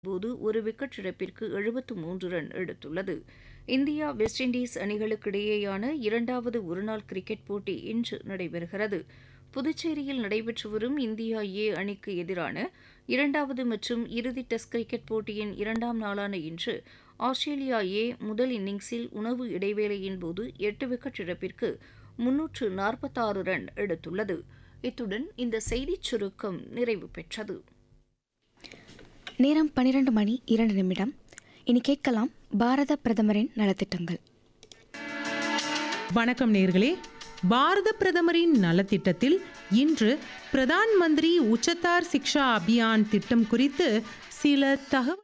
போது ஒரு விக்கெட் இழப்பிற்கு எழுபத்து மூன்று ரன் எடுத்துள்ளது இந்தியா வெஸ்ட் இண்டீஸ் அணிகளுக்கிடையேயான இரண்டாவது ஒருநாள் கிரிக்கெட் போட்டி இன்று நடைபெறுகிறது புதுச்சேரியில் நடைபெற்று வரும் இந்தியா ஏ அணிக்கு எதிரான இரண்டாவது மற்றும் இறுதி டெஸ்ட் கிரிக்கெட் போட்டியின் இரண்டாம் நாளான இன்று ஆஸ்திரேலியா ஏ முதல் இன்னிங்ஸில் உணவு இடைவேளையின் போது எட்டு விக்கெட் இழப்பிற்கு முன்னூற்று நாற்பத்தாறு ரன் எடுத்துள்ளது இத்துடன் இந்த செய்திச் சுருக்கம் நிறைவு பெற்றது நேரம் பன்னிரண்டு மணி இரண்டு நிமிடம் இனி கேட்கலாம் பாரத பிரதமரின் நலத்திட்டங்கள் வணக்கம் நேர்களே பாரத பிரதமரின் நலத்திட்டத்தில் இன்று பிரதான் மந்திரி உச்சத்தார் சிக்ஷா அபியான் திட்டம் குறித்து சில தகவல்